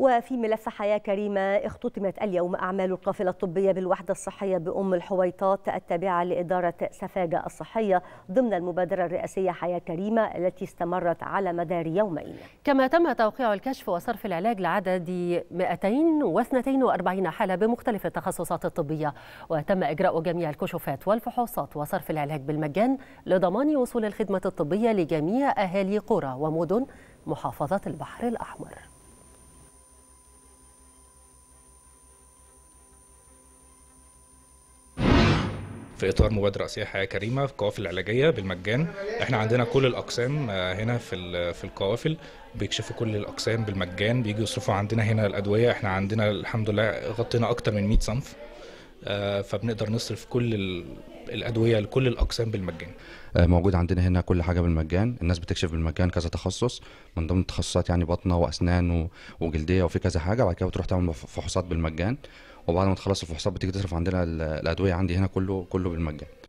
وفي ملف حياة كريمة اختتمت اليوم أعمال القافلة الطبية بالوحدة الصحية بأم الحويطات التابعة لإدارة سفاجة الصحية ضمن المبادرة الرئاسية حياة كريمة التي استمرت على مدار يومين كما تم توقيع الكشف وصرف العلاج لعدد 242 حالة بمختلف التخصصات الطبية وتم إجراء جميع الكشوفات والفحوصات وصرف العلاج بالمجان لضمان وصول الخدمة الطبية لجميع أهالي قرى ومدن محافظة البحر الأحمر في اطار مبادره رئاسيه حياه كريمه في القوافل العلاجيه بالمجان احنا عندنا كل الاقسام هنا في في القوافل بيكشفوا كل الاقسام بالمجان بيجوا يصرفوا عندنا هنا الادويه احنا عندنا الحمد لله غطينا اكتر من 100 صنف فبنقدر نصرف كل الادويه لكل الاقسام بالمجان موجود عندنا هنا كل حاجه بالمجان الناس بتكشف بالمجان كذا تخصص من ضمن التخصصات يعني بطنه واسنان وجلديه وفي كذا حاجه بعد كده بتروح تعمل فحوصات بالمجان وبعد ما تخلص الفحوصات بتيجي تصرف عندنا الادويه عندي هنا كله كله بالمجان